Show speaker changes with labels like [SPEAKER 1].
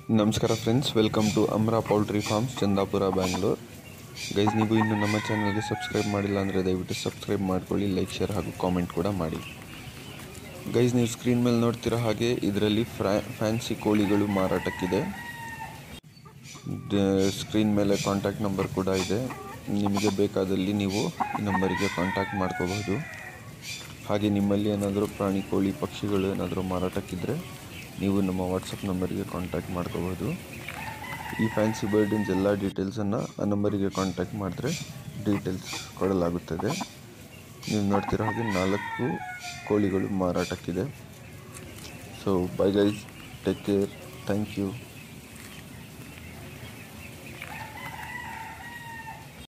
[SPEAKER 1] ನಮಸ್ಕಾರ friends welcome to Amra poultry farms Chandapura Bangalore guys ನೀವು ಇನ್ನು ನಮ್ಮ ಚಾನಲ್ಗೆ ಸಬ್ಸ್ಕ್ರೈಬ್ ಮಾಡಿಲ್ಲ ಅಂದರೆ ದಯವಿಟ್ಟು ಸಬ್ಸ್ಕ್ರೈಬ್ ಮಾಡ್ಕೊಳ್ಳಿ ಲೈಕ್ ಶೇರ್ ಹಾಗೂ ಕಾಮೆಂಟ್ ಕೂಡ ಮಾಡಿ ಗೈಸ್ ನೀವು ಸ್ಕ್ರೀನ್ ಮೇಲೆ ನೋಡ್ತಿರೋ ಹಾಗೆ ಇದರಲ್ಲಿ ಫ್ರಾ ಫ್ಯಾನ್ಸಿ ಕೋಳಿಗಳು ಮಾರಾಟಕ್ಕಿದೆ ಸ್ಕ್ರೀನ್ ಮೇಲೆ ಕಾಂಟ್ಯಾಕ್ಟ್ ನಂಬರ್ ಕೂಡ ಇದೆ ನಿಮಗೆ ಬೇಕಾದಲ್ಲಿ ನೀವು ಈ ನಂಬರಿಗೆ ಕಾಂಟ್ಯಾಕ್ಟ್ ಮಾಡ್ಕೋಬಹುದು ಹಾಗೆ ನಿಮ್ಮಲ್ಲಿ ಏನಾದರೂ ಪ್ರಾಣಿ ಕೋಳಿ ಪಕ್ಷಿಗಳು ಏನಾದರೂ ಮಾರಾಟಕ್ಕಿದ್ದರೆ ನೀವು ನಮ್ಮ ವಾಟ್ಸಪ್ ನಂಬರಿಗೆ ಕಾಂಟ್ಯಾಕ್ಟ್ ಮಾಡ್ಕೋಬಹುದು ಈ ಫ್ಯಾನ್ಸಿ ಬರ್ಡಿನ್ಸ್ ಎಲ್ಲ ಡೀಟೇಲ್ಸನ್ನು ಆ ನಂಬರಿಗೆ ಕಾಂಟ್ಯಾಕ್ಟ್ ಮಾಡಿದ್ರೆ ಡೀಟೇಲ್ಸ್ ಕೊಡಲಾಗುತ್ತದೆ ನೀವು ನೋಡ್ತಿರೋ ಹಾಗೆ ನಾಲ್ಕು ಕೋಳಿಗಳು ಮಾರಾಟಕ್ಕಿದೆ so bye guys take care thank you